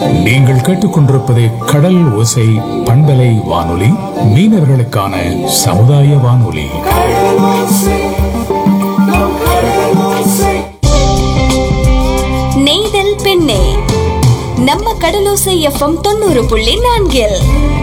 நீங்கள் கேட்டுக்கொண்டிருப்பது கடல் ஓசை பண்பலை வானொலி மீனவர்களுக்கான சமுதாய வானொலி நெய்தல் பெண்ணே நம்ம கடலோசை எஃப்எம் தொண்ணூறு புள்ளி நான்கில்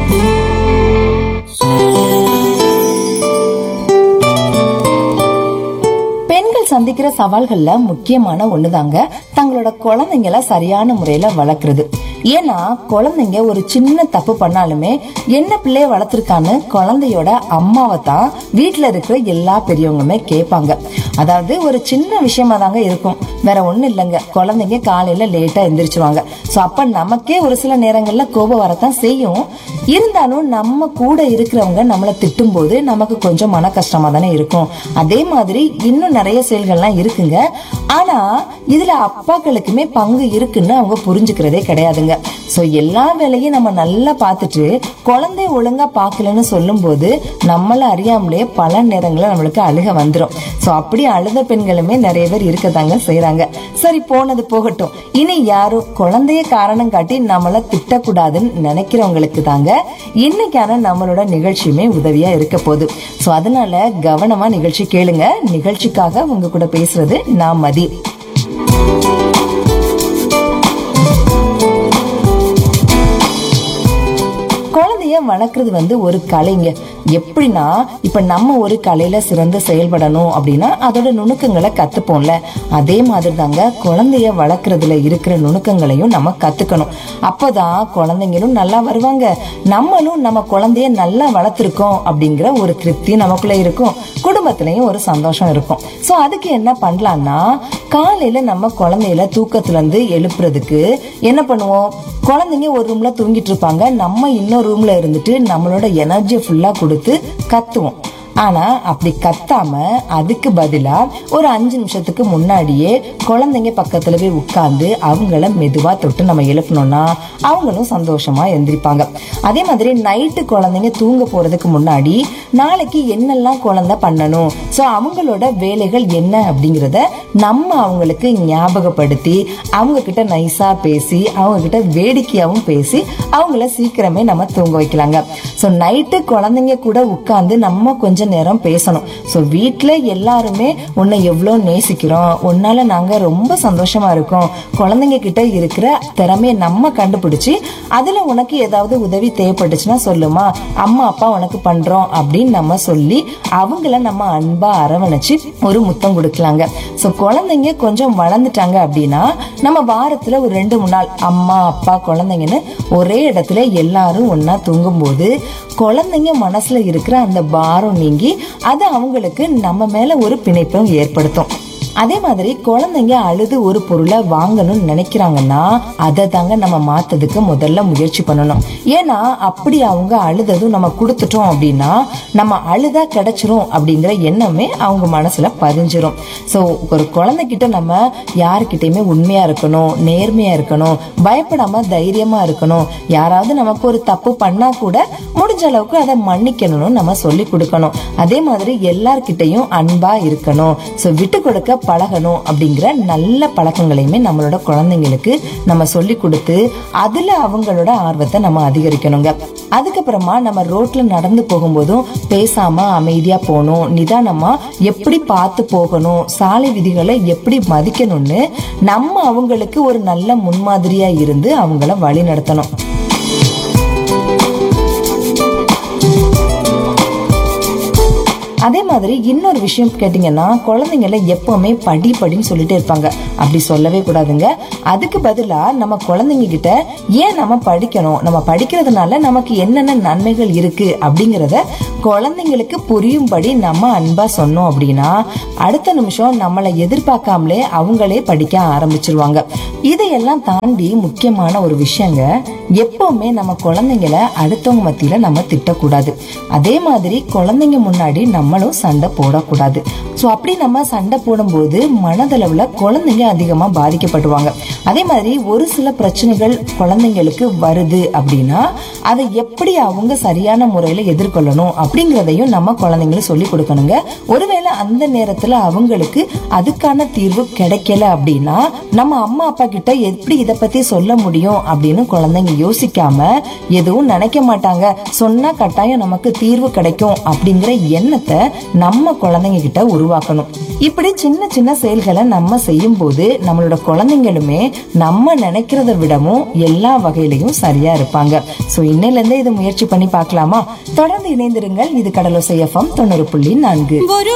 பெண்கள் சந்திக்கிற சவால்கள்ல முக்கியமான ஒண்ணுதாங்க தங்களோட குழந்தைங்கள சரியான முறையில வளர்க்கறது ஏன்னா குழந்தைங்க ஒரு சின்ன தப்பு பண்ணாலுமே என்ன பிள்ளைய வளர்த்துருக்கான்னு குழந்தையோட அம்மாவை தான் வீட்டுல இருக்கிற எல்லா பெரியவங்களுமே கேட்பாங்க அதாவது ஒரு சின்ன விஷயமா தாங்க இருக்கும் வேற ஒண்ணும் இல்லைங்க குழந்தைங்க காலையில லேட்டா எந்திரிச்சிருவாங்க சோ அப்ப நமக்கே ஒரு சில நேரங்கள்ல கோபம் வரத்தான் செய்யும் இருந்தாலும் நம்ம கூட இருக்கிறவங்க நம்மளை திட்டும் போது நமக்கு கொஞ்சம் மன கஷ்டமா தானே இருக்கும் அதே மாதிரி இன்னும் நிறைய செயல்கள்லாம் இருக்குங்க ஆனா இதுல அப்பாக்களுக்குமே பங்கு இருக்குன்னு அவங்க புரிஞ்சுக்கிறதே கிடையாதுங்க சோ எல்லா வேலையும் நம்ம நல்லா பார்த்துட்டு குழந்தை ஒழுங்கா பார்க்கலன்னு சொல்லும்போது நம்மள அறியாமலே பல நேரங்களில் நம்மளுக்கு அழுக வந்துரும் சோ அப்படி அழுத பெண்களுமே நிறைய பேர் இருக்கதாங்க செய்றாங்க சரி போனது போகட்டும் இனி யாரும் குழந்தைய காரணம் காட்டி நம்மள திட்டக்கூடாதுன்னு நினைக்கிறவங்களுக்கு தாங்க இன்னைக்கான நம்மளோட நிகழ்ச்சியுமே உதவியா இருக்க போகுது சோ அதனால கவனமா நிகழ்ச்சி கேளுங்க நிகழ்ச்சிக்காக உங்க கூட பேசுறது நான் மதி குழந்தைய வளர்க்கறது வந்து ஒரு கலைங்க எப்படின்னா இப்ப நம்ம ஒரு கலையில சிறந்து செயல்படணும் அப்படின்னா அதோட நுணுக்கங்களை கத்துப்போம்ல அதே மாதிரி தாங்க குழந்தைய வளர்க்கறதுல இருக்கிற நுணுக்கங்களையும் நம்ம கத்துக்கணும் அப்பதான் குழந்தைங்களும் நல்லா வருவாங்க நம்மளும் நம்ம குழந்தைய நல்லா வளர்த்துருக்கோம் அப்படிங்கிற ஒரு திருப்தி நமக்குள்ள இருக்கும் குடும்பத்திலயும் ஒரு சந்தோஷம் இருக்கும் சோ அதுக்கு என்ன பண்ணலாம்னா காலையில நம்ம குழந்தையில தூக்கத்துல இருந்து எழுப்புறதுக்கு என்ன பண்ணுவோம் குழந்தைங்க ஒரு ரூம்ல தூங்கிட்டு இருப்பாங்க நம்ம இன்னொரு ரூம்ல இருந்துட்டு நம்மளோட எனர்ஜி ஃபுல்லா கொடுத்து கத்துவோம் ஆனா அப்படி கத்தாம அதுக்கு பதிலா ஒரு அஞ்சு நிமிஷத்துக்கு முன்னாடியே குழந்தைங்க பக்கத்துல போய் உட்கார்ந்து அவங்கள மெதுவா தொட்டு நம்ம எழுப்பணும்னா அவங்களும் சந்தோஷமா எந்திரிப்பாங்க அதே மாதிரி நைட்டு குழந்தைங்க தூங்க போறதுக்கு முன்னாடி நாளைக்கு என்னெல்லாம் குழந்தை பண்ணணும் ஸோ அவங்களோட வேலைகள் என்ன அப்படிங்கிறத நம்ம அவங்களுக்கு ஞாபகப்படுத்தி அவங்க கிட்ட நைஸா பேசி அவங்க கிட்ட வேடிக்கையாவும் பேசி அவங்கள சீக்கிரமே நம்ம தூங்க வைக்கலாங்க ஸோ நைட்டு குழந்தைங்க கூட உட்கார்ந்து நம்ம கொஞ்ச நேரம் பேசணும் ஸோ வீட்டில் எல்லாருமே உன்னை எவ்வளோ நேசிக்கிறோம் உன்னால நாங்க ரொம்ப சந்தோஷமா இருக்கோம் குழந்தைங்க கிட்ட இருக்கிற திறமையை நம்ம கண்டுபிடிச்சு அதுல உனக்கு ஏதாவது உதவி தேவைப்பட்டுச்சுன்னா சொல்லுமா அம்மா அப்பா உனக்கு பண்றோம் அப்படின்னு நம்ம சொல்லி அவங்கள நம்ம அன்பா அரவணைச்சு ஒரு முத்தம் கொடுக்கலாங்க ஸோ குழந்தைங்க கொஞ்சம் வளர்ந்துட்டாங்க அப்படின்னா நம்ம வாரத்துல ஒரு ரெண்டு மூணு நாள் அம்மா அப்பா குழந்தைங்கன்னு ஒரே இடத்துல எல்லாரும் ஒண்ணா தூங்கும்போது குழந்தைங்க மனசுல இருக்கிற அந்த பாரம் நீங்கி அது அவங்களுக்கு நம்ம மேல ஒரு பிணைப்பும் ஏற்படுத்தும் அதே மாதிரி குழந்தைங்க அழுது ஒரு பொருளை வாங்கணும்னு நினைக்கிறாங்கன்னா அதை தாங்க நம்ம மாத்ததுக்கு முதல்ல முயற்சி பண்ணணும் ஏன்னா அப்படி அவங்க அழுததும் நம்ம கொடுத்துட்டோம் அப்படின்னா நம்ம அழுதா கிடைச்சிரும் அப்படிங்கிற எண்ணமே அவங்க மனசுல பதிஞ்சிரும் ஸோ ஒரு குழந்தைகிட்ட நம்ம யாருக்கிட்டையுமே உண்மையா இருக்கணும் நேர்மையா இருக்கணும் பயப்படாம தைரியமா இருக்கணும் யாராவது நமக்கு ஒரு தப்பு பண்ணா கூட முடிஞ்ச அளவுக்கு அதை மன்னிக்கணும்னு நம்ம சொல்லி கொடுக்கணும் அதே மாதிரி எல்லார்கிட்டையும் அன்பா இருக்கணும் ஸோ விட்டு கொடுக்க பழகணும் அப்படிங்கிற நல்ல பழக்கங்களையுமே நம்மளோட குழந்தைங்களுக்கு நம்ம சொல்லி கொடுத்து அதுல அவங்களோட ஆர்வத்தை நம்ம அதிகரிக்கணுங்க அதுக்கப்புறமா நம்ம ரோட்ல நடந்து போகும்போதும் பேசாம அமைதியா போகணும் நிதானமா எப்படி பார்த்து போகணும் சாலை விதிகளை எப்படி மதிக்கணும்னு நம்ம அவங்களுக்கு ஒரு நல்ல முன்மாதிரியா இருந்து அவங்கள வழி நடத்தணும் அதே மாதிரி இன்னொரு விஷயம் கேட்டிங்கன்னா குழந்தைங்கள எப்பவுமே படி படின்னு சொல்லிட்டே இருப்பாங்க அப்படி சொல்லவே கூடாதுங்க அதுக்கு பதிலா நம்ம குழந்தைங்க கிட்ட ஏன் நம்ம படிக்கணும் நம்ம படிக்கிறதுனால நமக்கு என்னென்ன நன்மைகள் இருக்கு அப்படிங்கறத குழந்தைங்களுக்கு புரியும்படி நம்ம அன்பா சொன்னோம் அப்படின்னா அடுத்த நிமிஷம் நம்மளை எதிர்பார்க்காமலே அவங்களே படிக்க ஆரம்பிச்சிருவாங்க இதையெல்லாம் தாண்டி முக்கியமான ஒரு விஷயங்க எப்பவுமே நம்ம குழந்தைங்கள அடுத்தவங்க மத்தியில நம்ம திட்டக்கூடாது அதே மாதிரி குழந்தைங்க முன்னாடி நம்ம நம்மளும் சண்டை போடக்கூடாது ஸோ அப்படி நம்ம சண்டை போடும்போது மனதளவுல குழந்தைங்க அதிகமா பாதிக்கப்படுவாங்க அதே மாதிரி ஒரு சில பிரச்சனைகள் குழந்தைங்களுக்கு வருது அப்படின்னா அதை எப்படி அவங்க சரியான முறையில எதிர்கொள்ளணும் அப்படிங்கறதையும் நம்ம குழந்தைங்களுக்கு சொல்லி கொடுக்கணுங்க ஒருவேளை அந்த நேரத்துல அவங்களுக்கு அதுக்கான தீர்வு கிடைக்கல அப்படின்னா நம்ம அம்மா அப்பா கிட்ட எப்படி இத பத்தி சொல்ல முடியும் அப்படின்னு குழந்தைங்க யோசிக்காம எதுவும் நினைக்க மாட்டாங்க சொன்னா கட்டாயம் நமக்கு தீர்வு கிடைக்கும் அப்படிங்கிற எண்ணத்தை நம்ம குழந்தைங்க கிட்ட உருவாக்கணும் இப்படி சின்ன சின்ன செயல்களை நம்ம செய்யும் போது நம்மளோட குழந்தைங்களுமே நம்ம நினைக்கிறத விடவும் எல்லா வகையிலையும் சரியா இருப்பாங்க சோ இன்னையில இருந்தே இதை முயற்சி பண்ணி பார்க்கலாமா தொடர்ந்து இணைந்திருங்கள் இது கடலோசை எஃப்எம் தொண்ணூறு புள்ளி நான்கு ஒரு